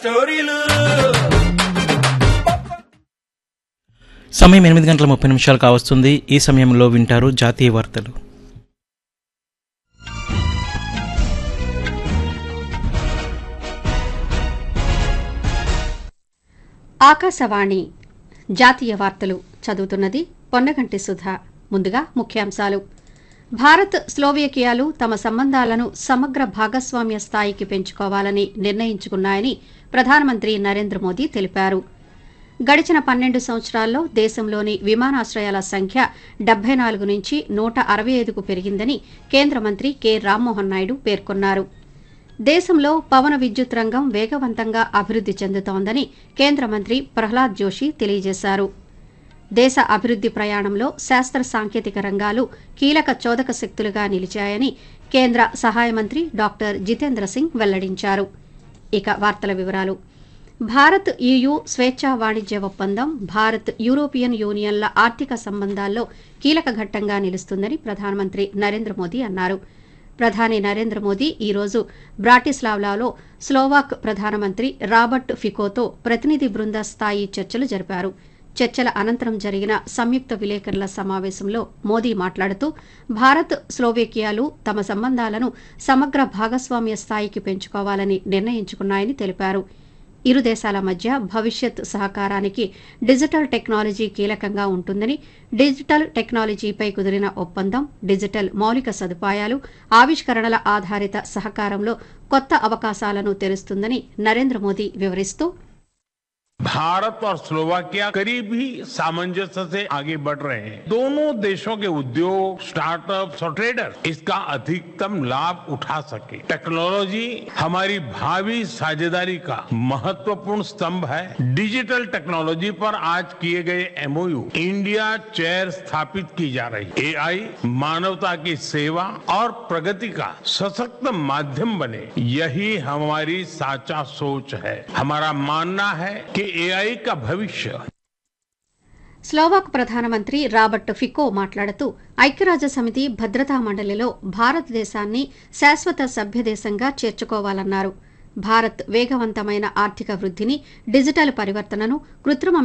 స్టోరీలు సమయం ఎనిమిది గంటల ముప్పై నిమిషాలు కావస్తుంది ఈ సమయంలో వింటారు జాతీయ వార్తలు ఆకాశవాణి జాతీయ వార్తలు చదువుతున్నది పొన్నగంటి సుధా ముందుగా ముఖ్యాంశాలు భారత్ స్లోవేకియాలు తమ సంబంధాలను సమగ్ర భాగస్వామ్య స్థాయికి పెంచుకోవాలని నిర్ణయించుకున్నాయని ప్రధానమంత్రి నరేంద్ర మోదీ తెలిపారు గడిచిన పన్నెండు సంవత్సరాల్లో దేశంలోని విమానాశ్రయాల సంఖ్య డెబ్బై నాలుగు నుంచి నూట అరవై ఐదుకు పెరిగిందని కేంద్ర మంత్రి కె రామ్మోహన్ నాయుడు పేర్కొన్నారు దేశంలో పవన విద్యుత్ రంగం వేగవంతంగా అభివృద్ది చెందుతోందని కేంద్ర మంత్రి ప్రహ్లాద్ జోషి తెలియజేశారు దేశ అభివృద్ది ప్రయాణంలో శాస్త్ర సాంకేతిక రంగాలు కీలక చోదక శక్తులుగా నిలిచాయని కేంద్ర సహాయ మంత్రి డాక్టర్ జితేంద్ర సింగ్ వెల్లడించారు ఇక వార్తల వివరాలు భారత్ ఈయూ స్వేచ్ఛా వాణిజ్య ఒప్పందం భారత్ యూరోపియన్ యూనియన్ల ఆర్థిక సంబంధాల్లో కీలక ఘట్టంగా నిలుస్తుందని ప్రధానమంత్రి నరేంద్ర మోదీ అన్నారు ప్రధాని నరేంద్ర మోదీ ఈ రోజు బ్రాటిస్లావ్లాలో స్లోవాక్ ప్రధానమంత్రి రాబర్ట్ ఫికోతో ప్రతినిధి బృంద స్థాయి చర్చలు జరిపారు చర్చల అనంతరం జరిగిన సంయుక్త విలేకరుల సమావేశంలో మోదీ మాట్లాడుతూ భారత్ స్లోవేకియాలు తమ సంబంధాలను సమగ్ర భాగస్వామ్య స్థాయికి పెంచుకోవాలని నిర్ణయించుకున్నాయని తెలిపారు ఇరు దేశాల మధ్య భవిష్యత్ సహకారానికి డిజిటల్ టెక్నాలజీ కీలకంగా ఉంటుందని డిజిటల్ టెక్నాలజీపై కుదిరిన ఒప్పందం డిజిటల్ మౌలిక సదుపాయాలు ఆవిష్కరణల ఆధారిత సహకారంలో కొత్త అవకాశాలను తెరుస్తుందని నరేంద్ర మోదీ వివరిస్తూ भारत और स्लोवाकिया करीब ही सामंजस्य से आगे बढ़ रहे हैं दोनों देशों के उद्योग स्टार्टअप्स और ट्रेडर इसका अधिकतम लाभ उठा सके टेक्नोलॉजी हमारी भावी साझेदारी का महत्वपूर्ण स्तंभ है डिजिटल टेक्नोलॉजी पर आज किए गए एमओयू इंडिया चेयर स्थापित की जा रही है एआई मानवता की सेवा और प्रगति का सशक्त माध्यम बने यही हमारी साचा सोच है हमारा मानना है कि एआई का भविष्य స్లోవాక్ ప్రధానమంత్రి రాబర్ట్ ఫికో మాట్లాడుతూ ఐక్యరాజ్య సమితి భద్రతా మండలిలో భారతదేశాన్ని శాశ్వత సభ్యదేశంగా చేర్చుకోవాలన్నారు భారత్ వేగవంతమైన ఆర్థిక వృద్ధిని డిజిటల్ పరివర్తనను కృత్రిమ